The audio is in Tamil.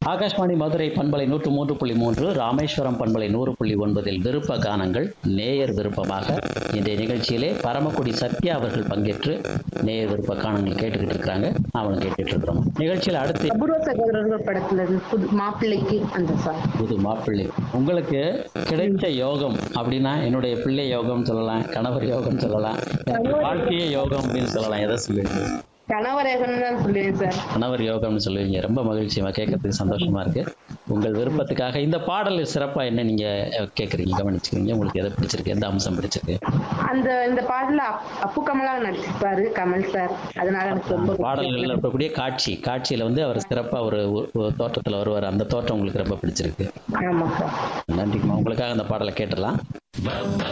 ஆகாஷ்வாணி மதுரை பண்பலை நூற்று மூன்று புள்ளி மூன்று ராமேஸ்வரம் பண்பலை நூறு புள்ளி ஒன்பதில் விருப்ப கானங்கள் நேயர் விருப்பமாக இன்றைய நிகழ்ச்சியிலே பரமக்குடி சத்யா அவர்கள் பங்கேற்று நேயர் விருப்ப கானங்கள் கேட்டுக்கிட்டு இருக்கிறாங்க அவங்களும் கேட்டுட்டு இருக்கிறோம் நிகழ்ச்சியில் அடுத்து அபூர்வ சகோதரர்கள் படத்துல இருந்து புது மாப்பிள்ளைக்கு அந்த சாங் புது மாப்பிள்ளை உங்களுக்கு கிடைத்த யோகம் அப்படின்னா என்னுடைய பிள்ளை யோகம் சொல்லலாம் கணவர் யோகம் சொல்லலாம் எனக்கு வாழ்க்கையே யோகம் அப்படின்னு சொல்லலாம் எதை சொல்லுவீங்க கணவரேகன் தான் சொல்லுவேன் சார் கணவர் யோகம்னு சொல்லுவீங்க ரொம்ப மகிழ்ச்சியமா கேட்கறதுக்கு சந்தோஷமா இருக்கு உங்கள் விருப்பத்துக்காக இந்த பாடல் சிறப்பா என்ன நீங்க அஹ், கேட்கறீங்க கவனிச்சுக்கிறீங்க உங்களுக்கு எதை பிடிச்சிருக்கு எந்த அம்சம் பிடிச்சிருக்கு அந்த இந்த பாடல அப்- அப்பு கமலா நடிச்சிருப்பாரு கமல் சார் அதனால எனக்கு ரொம்ப பிடிக்கும். பாடல்கள்ல இருக்கக்கூடிய காட்சி காட்சியில வந்து அவர் சிறப்பா ஒரு ஒரு- ஒரு தோற்றத்துல வருவார் அந்த தோற்றம் உங்களுக்கு ரொம்ப பிடிச்சிருக்கு ஆமா சார் நன்றிக்குமா உங்களுக்காக அந்த பாடலை கேட்டுடலாம்